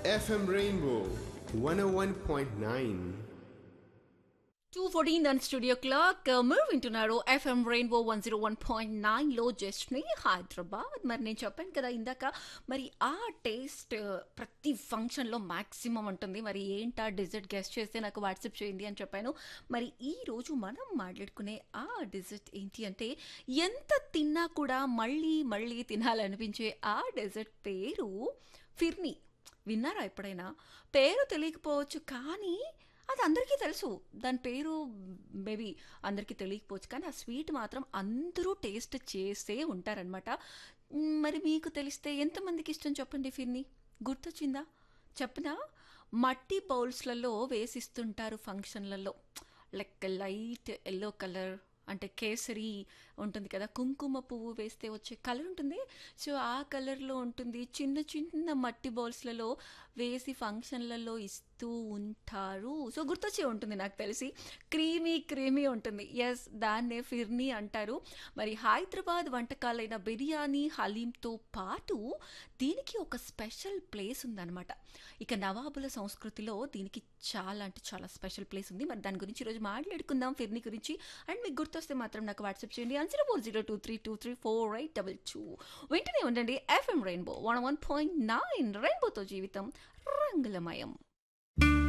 FM Rainbow 101.9. Two fourteen and studio clock మీరు వింటున్నారు FM Rainbow one zero one point నైన్లో జస్ట్ని హైదరాబాద్ మరి నేను చెప్పాను కదా ఇందాక మరి ఆ టేస్ట్ ప్రతి ఫంక్షన్లో మ్యాక్సిమం ఉంటుంది మరి ఏంటా డిజర్ట్ గెస్ట్ చేస్తే నాకు వాట్సాప్ చేయండి అని చెప్పాను మరి ఈ రోజు మనం మాట్లాడుకునే ఆ డిజర్ట్ ఏంటి అంటే ఎంత తిన్నా కూడా మళ్ళీ మళ్ళీ తినాలనిపించే ఆ డెజర్ట్ పేరు ఫిర్నీ విన్నారా ఎప్పుడైనా పేరు తెలియకపోవచ్చు కానీ అది అందరికీ తెలుసు దాని పేరు మేబీ అందరికీ తెలియకపోవచ్చు కానీ ఆ స్వీట్ మాత్రం అందరూ టేస్ట్ చేసే ఉంటారనమాట మ్, మరి మీకు తెలిస్తే ఎంతమందికి ఇష్టం చెప్పండి ఫిర్ని గుర్తొచ్చిందా చెప్పనా మట్టి బౌల్స్లలో వేసిస్తుంటారు ఫంక్షన్లలో లైక్ లైట్ ఎల్లో కలర్ అంటే కేసరి ఉంటుంది కదా కుంకుమ పువ్వు వేస్తే వచ్చే కలర్ ఉంటుంది సో ఆ కలర్లో ఉంటుంది చిన్న చిన్న మట్టి బౌల్స్లలో వేసి ఫంక్షన్లలో ఇస్తూ ఉంటారు సో గుర్తొచ్చే ఉంటుంది నాకు తెలిసి క్రీమీ క్రీమీ ఉంటుంది ఎస్ దాన్నే ఫిర్నీ అంటారు మరి హైదరాబాద్ వంటకాలైన బిర్యానీ హలీంతో పాటు దీనికి ఒక స్పెషల్ ప్లేస్ ఉందన్నమాట ఇక నవాబుల సంస్కృతిలో దీనికి చాలా అంటే చాలా స్పెషల్ ప్లేస్ ఉంది మరి దాని గురించి ఈరోజు మాట్లాడుకుందాం ఫిర్నీ గురించి అండ్ మీకు గుర్తొస్తే మాత్రం నాకు వాట్సాప్ చేయండి zero four zero two three two three four eight double two వెంటనే ఉండండి FM Rainbow one one point nine రెయిన్బోతో జీవితం రంగులమయం